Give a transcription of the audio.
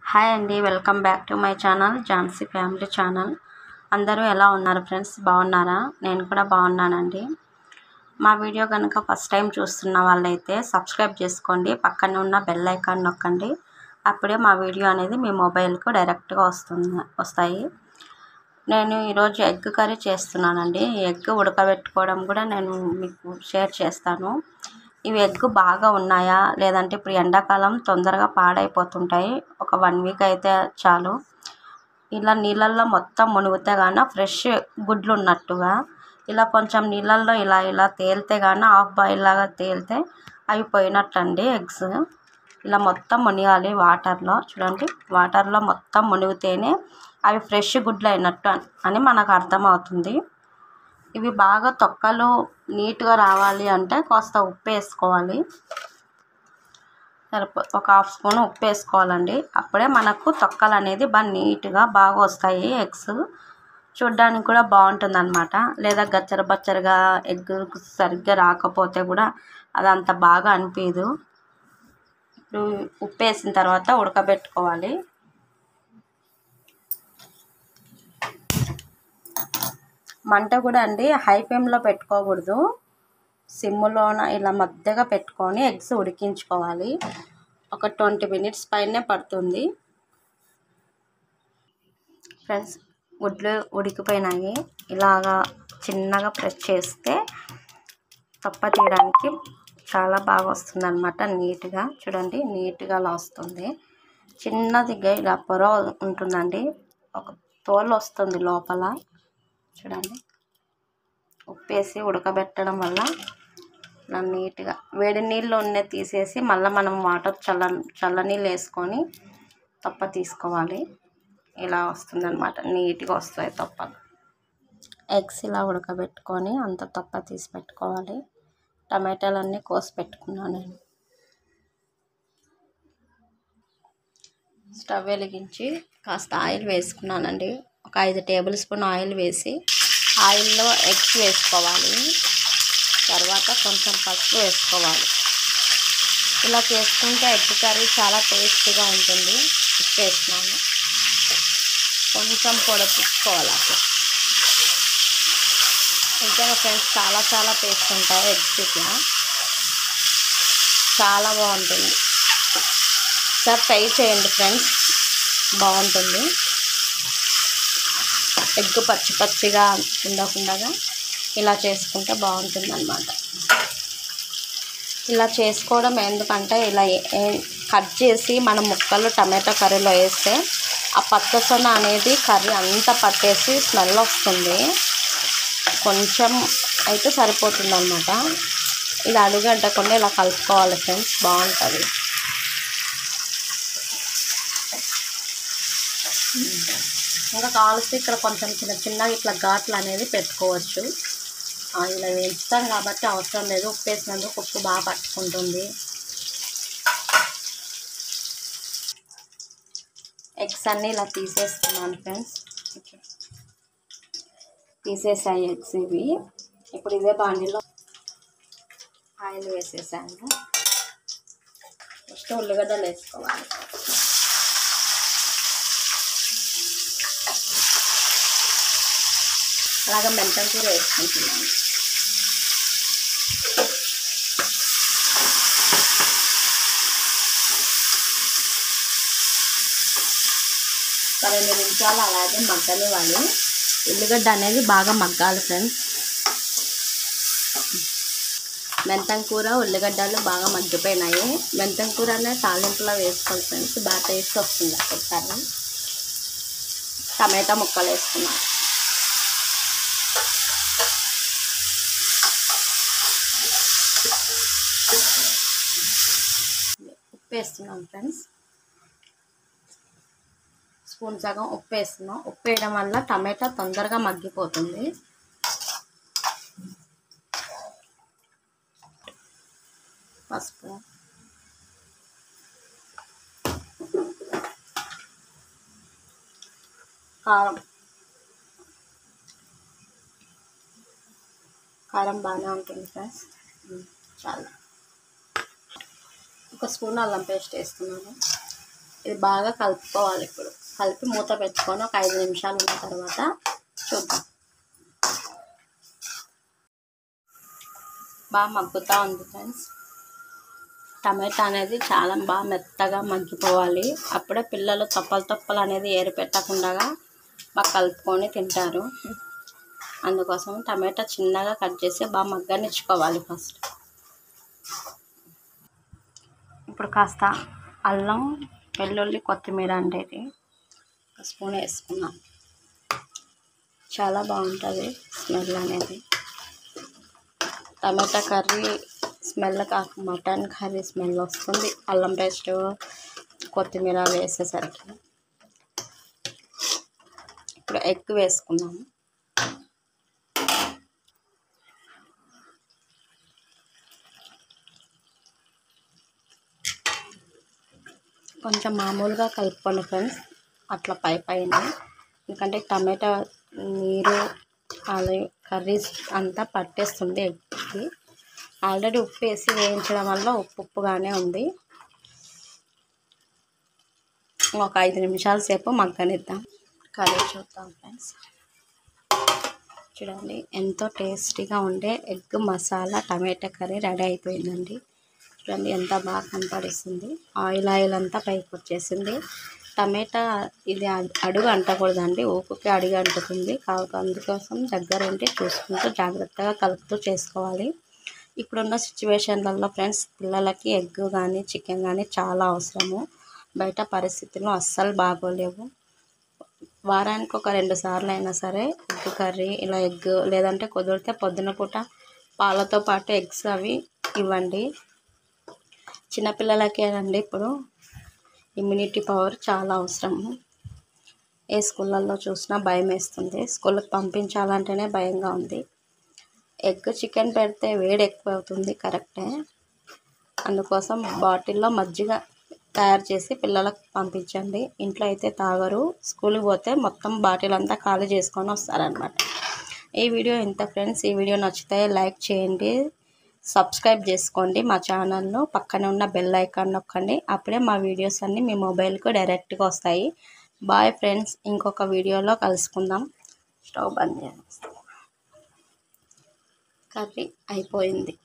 hi అండి welcome back to my channel Jhansi family channel అందరూ ఎలా ఉన్నారు ఫ్రెండ్స్ బాగున్నారా నేను కూడా బాగున్నానండి మా వీడియో కనుక ఫస్ట్ టైం చూస్తున్న వాళ్ళైతే సబ్స్క్రైబ్ చేసుకోండి పక్కనే ఉన్న బెల్ ఐకాన్ నొక్కండి అప్పుడే మా వీడియో అనేది మీ మొబైల్కు డైరెక్ట్గా వస్తుంది వస్తాయి నేను ఈరోజు ఎగ్ కర్రీ చేస్తున్నానండి ఈ ఎగ్ ఉడకబెట్టుకోవడం కూడా నేను మీకు షేర్ చేస్తాను ఇవి ఎగ్ బాగా ఉన్నాయా లేదంటే ఇప్పుడు ఎండాకాలం తొందరగా పాడైపోతుంటాయి ఒక వన్ వీక్ అయితే చాలు ఇలా నీళ్ళల్లో మొత్తం మునిగితే గాన ఫ్రెష్ గుడ్లు ఉన్నట్టుగా ఇలా కొంచెం నీళ్ళల్లో ఇలా ఇలా తేలితే గాన హాఫ్ బాయిల్ లాగా తేలితే అవి పోయినట్టండి ఎగ్స్ ఇలా మొత్తం మునిగాలి వాటర్లో చూడండి వాటర్లో మొత్తం మునిగితేనే అవి ఫ్రెష్ గుడ్లు అయినట్టు అని మనకు అర్థమవుతుంది ఇవి బాగా తొక్కలు నీట్గా రావాలి అంటే కాస్త ఉప్పు వేసుకోవాలి సరిపో ఒక హాఫ్ స్పూన్ ఉప్పు వేసుకోవాలండి అప్పుడే మనకు తొక్కలు అనేది బాగా నీట్గా బాగా వస్తాయి ఎగ్స్ చూడ్డానికి కూడా బాగుంటుంది అనమాట లేదా గచ్చర బచ్చరగా ఎగ్ సరిగ్గా రాకపోతే కూడా అది అంత బాగా అనిపించదు ఇప్పుడు ఉప్పు వేసిన తర్వాత ఉడకబెట్టుకోవాలి మంట కూడా అండి హై ఫ్లేమ్లో పెట్టుకోకూడదు సిమ్లోన ఇలా మధ్యగా పెట్టుకొని ఎగ్స్ ఉడికించుకోవాలి ఒక ట్వంటీ మినిట్స్ పైనే పడుతుంది ఫ్రెండ్స్ గుడ్లు ఉడికిపోయినాయి ఇలాగా చిన్నగా ప్రెస్ చేస్తే తప్ప తీయడానికి చాలా బాగా వస్తుంది అనమాట నీట్గా చూడండి నీట్గా అలా వస్తుంది చిన్నదిగా ఇలా పొర ఉంటుందండి ఒక తోలు వస్తుంది లోపల చూడండి ఉప్పేసి ఉడకబెట్టడం వల్ల ఇలా నీట్గా వేడి నీళ్ళు ఉన్నే తీసేసి మళ్ళీ మనం వాటర్ చల్ల చల్ల నీళ్ళు వేసుకొని తప్ప తీసుకోవాలి ఇలా వస్తుంది అనమాట నీట్గా వస్తాయి తప్పలు ఎగ్స్ ఇలా ఉడకబెట్టుకొని అంత తప్ప తీసి పెట్టుకోవాలి టమాటాలు అన్నీ కోసి పెట్టుకున్నాను నేను స్టవ్ వెలిగించి కాస్త ఆయిల్ వేసుకున్నానండి ఒక ఐదు టేబుల్ స్పూన్ ఆయిల్ వేసి ఆయిల్లో ఎగ్స్ వేసుకోవాలి తర్వాత కొంచెం పసుపు వేసుకోవాలి ఇలా చేసుకుంటే ఎగ్ కర్రీ చాలా టేస్టీగా ఉంటుంది ఉప్పు వేసినాను కొంచెం పొడిపించుకోవాలి అట్లా నిజంగా ఫ్రెండ్స్ చాలా చాలా టేస్ట్ ఉంటాయి ఎగ్స్ ఇట్లా చాలా బాగుంటుంది సార్ ట్రై చేయండి ఫ్రెండ్స్ బాగుంటుంది ఎగ్ పచ్చి పచ్చిగా ఉండకుండా ఇలా చేసుకుంటే బాగుంటుంది అనమాట ఇలా చేసుకోవడం ఎందుకంటే ఇలా కట్ చేసి మనం ముక్కలు టమాటో కర్రీలో వేస్తే ఆ పచ్చసొన అనేది కర్రీ అంతా పట్టేసి స్మెల్ వస్తుంది కొంచెం అయితే సరిపోతుంది అనమాట ఇది అడుగంటకుండా ఇలా కలుపుకోవాలి ఫ్రెండ్స్ బాగుంటుంది ఇంకా కావాల్సి ఇక్కడ కొంచెం చిన్న చిన్నగా ఇట్లా ఘాట్లు అనేది పెట్టుకోవచ్చు ఇలా వేస్తాం కాబట్టి అవసరం లేదు ఉప్పు వేసినందుకు ఉప్పు బాగా పట్టుకుంటుంది ఎగ్స్ అన్నీ ఇలా తీసేస్తున్నాను ఫ్రెండ్స్ తీసేసాయి ఎగ్స్ ఇవి ఇప్పుడు ఇదే బాండీలో ఆయిల్ వేసేసాను ఫస్ట్ ఉల్లిగడ్డలు వేసుకోవాలి అలాగే మెంతం కూర వేసుకుంటున్నాను రెండు నిమిషాలు అలాగే మగ్గనివ్వాలి ఉల్లిగడ్డ అనేది బాగా మగ్గాలి ఫ్రెండ్స్ మెంతం కూర ఉల్లిగడ్డలు బాగా మగ్గిపోయినాయి మెంతం కూర అనేది తాలింపులో వేసుకోవాలి ఫ్రెండ్స్ బాగా టేస్ట్ వస్తుంది ఒకసారి టమాటా ముక్కలు వేసుకున్నాను ఉప్పు వేస్తున్నాం ఫ్రెండ్స్ స్పూన్ సగం ఉప్పు వేస్తున్నాం ఉప్పు వేయడం వల్ల టమాటా తొందరగా మగ్గిపోతుంది పసుపు కారం కారం బాగానే ఉంటుంది ఫ్రెండ్స్ చాలా ఒక స్పూన్ అల్లం పేస్ట్ వేస్తున్నాను ఇది బాగా కలుపుకోవాలి ఇప్పుడు కలిపి మూత పెట్టుకొని ఒక ఐదు నిమిషాలు ఉన్న తర్వాత చూద్దాం బాగా మగ్గుతూ ఉంది ఫ్రెండ్స్ టమాటా అనేది చాలా బాగా మెత్తగా మగ్గిపోవాలి అప్పుడే పిల్లలు తప్పలు తప్పలు అనేది ఏరు పెట్టకుండా బాగా కలుపుకొని తింటారు అందుకోసం టమాటా చిన్నగా కట్ చేసి బాగా మగ్గనిచ్చుకోవాలి ఫస్ట్ ఇప్పుడు కాస్త అల్లం వెల్లుల్లి కొత్తిమీర అంటే ఇది ఒక స్పూన్ వేసుకున్నాం చాలా బాగుంటుంది స్మెల్ అనేది టమాటా కర్రీ స్మెల్ కాక మటన్ కర్రీ స్మెల్ వస్తుంది అల్లం పేస్ట్ కొత్తిమీర వేసేసరికి ఇప్పుడు ఎగ్ వేసుకున్నాము కొంచెం మామూలుగా కలుపుకోండి ఫ్రెండ్స్ అట్లా పై పైన ఎందుకంటే టమాటా నీరు అది కర్రీస్ అంతా పట్టేస్తుంది ఎగ్కి ఆల్రెడీ ఉప్పు వేసి వేయించడం వల్ల ఉప్పు ఉప్పుగానే ఉంది ఒక ఐదు నిమిషాల సేపు మగ్గనిద్దాం కర్రీ చూద్దాం ఫ్రెండ్స్ చూడండి ఎంతో టేస్టీగా ఉండే egg masala tomato curry ready అయిపోయిందండి చూడండి ఎంత బాగా కనపడిస్తుంది ఆయిల్ ఆయిల్ అంతా పైకి వచ్చేసింది టమాటా ఇది అడుగు అంటకూడదండి ఊపుకి అడుగు అంటుతుంది కాబట్టి అందుకోసం దగ్గర ఉండి చూసుకుంటూ జాగ్రత్తగా కలుపుతూ చేసుకోవాలి ఇప్పుడున్న సిచ్యువేషన్లలో ఫ్రెండ్స్ పిల్లలకి ఎగ్ కానీ చికెన్ కానీ చాలా అవసరము బయట పరిస్థితులు అస్సలు బాగోలేవు వారానికి ఒక రెండు సార్లు అయినా సరే ఎగ్ కర్రీ ఇలా ఎగ్ లేదంటే కుదిరితే పొద్దున పూట పాలతో పాటు ఎగ్స్ అవి ఇవ్వండి చిన్నపిల్లలకేనండి ఇప్పుడు ఇమ్యూనిటీ పవర్ చాలా అవసరము ఏ స్కూళ్ళల్లో చూసినా భయం వేస్తుంది స్కూల్కి పంపించాలంటేనే భయంగా ఉంది ఎగ్ చికెన్ పెడితే వేడి ఎక్కువ అవుతుంది కరెక్టే అందుకోసం బాటిల్లో మజ్జిగ తయారు చేసి పిల్లలకు పంపించండి ఇంట్లో అయితే తాగరు స్కూల్కి పోతే మొత్తం బాటిల్ అంతా ఖాళీ చేసుకొని వస్తారనమాట ఈ వీడియో ఇంత ఫ్రెండ్స్ ఈ వీడియో నచ్చితే లైక్ చేయండి సబ్స్క్రైబ్ చేసుకోండి మా ఛానల్ను పక్కనే ఉన్న బెల్ ఐకాన్ నొక్కండి అప్పుడే మా వీడియోస్ అన్నీ మీ మొబైల్కు డైరెక్ట్గా వస్తాయి బాయ్ ఫ్రెండ్స్ ఇంకొక వీడియోలో కలుసుకుందాం స్టవ్ బంద్ చేస్తాం కర్రీ అయిపోయింది